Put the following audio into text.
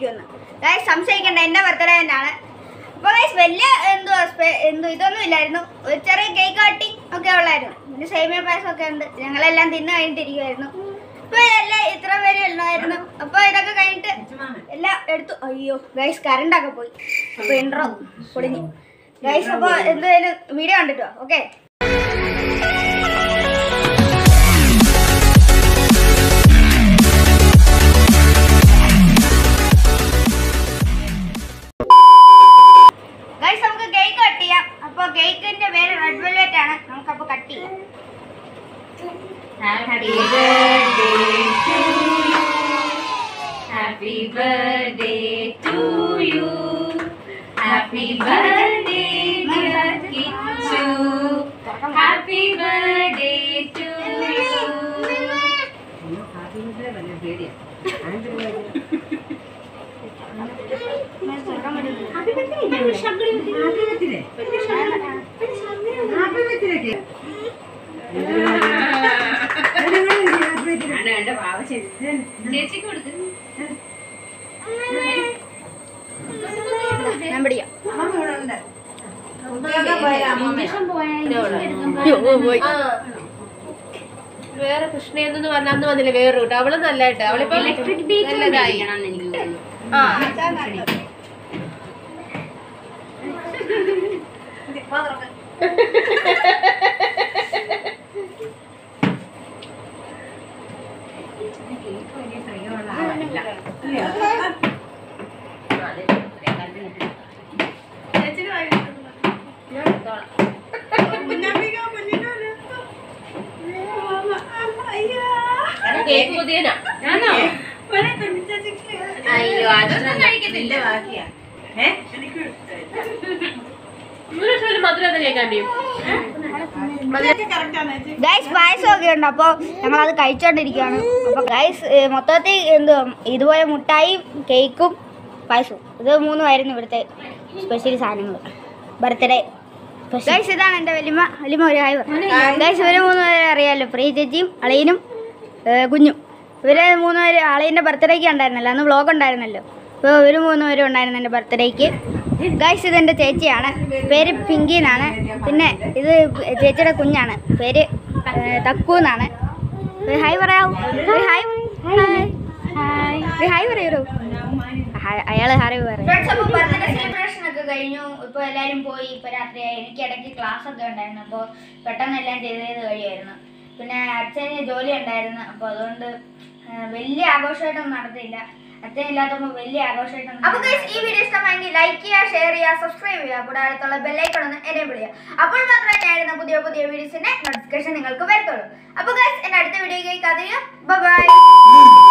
ആയിരിക്കുമെന്ന് ഗൈസ് സംശയിക്കണ്ട എൻ്റെ ബർത്ത്ഡേ തന്നെയാണ് അപ്പോൾ ഗൈസ് വലിയ എന്തോ സ്പെ- എന്തോ ഇതൊന്നും ഇല്ലായിരുന്നു ഒരു ചെറിയ കേക്ക് കട്ടിങ് ഒക്കെ ഉള്ളായിരുന്നു പിന്നെ സേമിയ പായസം ഒക്കെ ഉണ്ട് ഞങ്ങളെല്ലാം തിന്ന് കഴിഞ്ഞിട്ടിരിക്കുമായിരുന്നു അപ്പോൾ എല്ലാം ഇത്ര പേര് ഉള്ളായിരുന്നു അപ്പോൾ ഇതൊക്കെ കഴിഞ്ഞിട്ട് എല്ലാം എടുത്തു അയ്യോ ഗൈസ് കറണ്ടൊക്കെ പോയി അപ്പോൾ ഇൻട്രോ പൊളിഞ്ഞു ഗൈസ് അപ്പോൾ എന്തായാലും വീഡിയോ കണ്ടിട്ടോ ഓക്കെ ഗൈസ് നമുക്ക് കേക്ക് കട്ട് ചെയ്യാം അപ്പോൾ കേക്കിന്റെ പേര് റെഡ് വെൽവെറ്റ് ആണ് നമുക്ക് അപ്പോൾ കട്ട് ചെയ്യാം Happy birthday to you. Happy birthday to you. Happy birthday, dear Kitchu. Happy birthday to you. ചേച്ചിക്ക് കൊടുത്തു ഞാൻ പിടിക്കാം വേറെ കൃഷ്ണയെന്നു പറഞ്ഞ അന്ന് വന്നില്ല വേറെ റൂട്ട് അവള് നല്ലതായിട്ട് അവളിപ്പോ ഇലക്ട്രിക് ബീറ്റ് നല്ലതായി എനിക്ക് തോന്നുന്നു ആ ഞാൻ എടുത്തോളാം. കേക്ക് പുതിയനാ അയ്യോ അതൊന്നും കഴിക്കത്തില്ല ഒരു ലക്ഷം ഒരു മധുരം കേൾക്കാണ്ടിയും ഗൈസ് പായസം ഒക്കെ ഉണ്ട് അപ്പോൾ ഞങ്ങൾ അത് കഴിച്ചോണ്ടിരിക്കുകയാണ് അപ്പോൾ ഗൈസ് മൊത്തത്തിൽ എന്തോ ഇതുപോലെ മുട്ടായും കേക്കും പായസവും ഇത് മൂന്നുമായിരുന്നു ഇവിടുത്തെ സ്പെഷ്യൽ സാധനങ്ങൾ ബർത്ത്ഡേ ഗൈസ് ഇതാണ് എൻ്റെ വലിമ വലിമ ഒരു ഹായ് ഗൈസ് ഇവര് മൂന്ന് പേരെ അറിയാമല്ലോ പ്രിയ ചേച്ചിയും അളിയനും ഏ, കുഞ്ഞും ഇവര് മൂന്ന് പേര് അളിയൻ്റെ ബർത്ത്ഡേക്ക് ഉണ്ടായിരുന്നല്ലോ അന്ന് വ്ളോഗ് ഉണ്ടായിരുന്നല്ലോ അപ്പോൾ ഇവർ മൂന്ന് പേരും ഉണ്ടായിരുന്നു എൻ്റെ ബർത്ത്ഡേക്ക് ഗൈസ് ഇതെൻ്റെ ചേച്ചിയാണ് പേര് പിങ്കി എന്നാണ് പിന്നെ ഇത് ചേച്ചിയുടെ കുഞ്ഞാണ് പേര് ഏ, തക്കു എന്നാണ് ഒരു ഹായ് പറയാവൂ ഒരു ഹായ് ഹായ് ഒരു ഹായ് പറയൂ അയാള് ഹായ് പറയും ബർത്ത്ഡേ സെലിബ്രേഷൻ ഒക്കെ കഴിഞ്ഞു ഇപ്പോൾ എല്ലാവരും പോയി ഇപ്പോൾ രാത്രിയായി എനിക്ക് ഇടയ്ക്ക് ക്ലാസ് ഒക്കെ ഉണ്ടായിരുന്നു അപ്പോൾ പെട്ടെന്ന് എല്ലാം ചെയ്ത് ചെയ്ത് കഴിയുമായിരുന്നു പിന്നെ അച്ഛന് ജോലി ഉണ്ടായിരുന്നു അപ്പോൾ അതുകൊണ്ട് ആ, വലിയ ആഘോഷമായിട്ടൊന്നും നടത്തിയില്ല അച്ഛൻ ഇല്ലാത്തപ്പോൾ വലിയ ആഘോഷമായിട്ടൊന്നും അപ്പോൾ ഈ വീഡിയോ ഇഷ്ടമായെങ്കിൽ ലൈക്ക് ചെയ്യുക ഷെയർ ചെയ്യുക സബ്സ്ക്രൈബ് ചെയ്യുക കൂടെ അടുത്തുള്ള ബെല്ലൈക്കൺ ഒന്ന് എനേബിൾ ചെയ്യുക അപ്പോൾ മാത്രമേ ഞാൻ ഇടുന്ന പുതിയ പുതിയ വീഡിയോസിന്റെ നോട്ടിഫിക്കേഷൻ നിങ്ങൾക്ക് വരത്തുള്ളൂ അപ്പോൾ ഗൈസ് എൻ്റെ അടുത്ത വീഡിയോയ്ക്ക് കഥയോ ബൈ